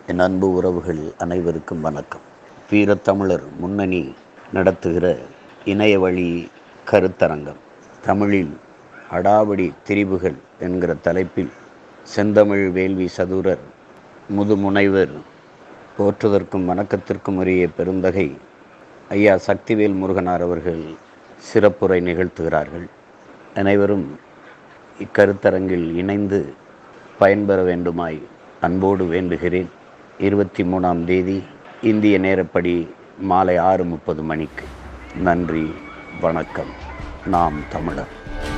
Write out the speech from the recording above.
என் அன்பு உறவுகள் அனைவருக்கும் வணக்கம் வீரத்தமிழர் முன்னணி நடத்துகிற இணைய வழி கருத்தரங்கம் தமிழில் அடாவடி திரிவுகள் என்கிற தலைப்பில் செந்தமிழ் வேள்வி சதுரர் முதுமுனைவர் போற்றுதற்கும் வணக்கத்திற்கும் உரிய பெருந்தகை ஐயா சக்திவேல் முருகனார் அவர்கள் சிறப்புரை நிகழ்த்துகிறார்கள் அனைவரும் இக்கருத்தரங்கில் இணைந்து பயன்பெற வேண்டுமாய் அன்போடு வேண்டுகிறேன் இருபத்தி மூணாம் தேதி இந்திய நேரப்படி மாலை ஆறு முப்பது மணிக்கு நன்றி வணக்கம் நாம் தமிழர்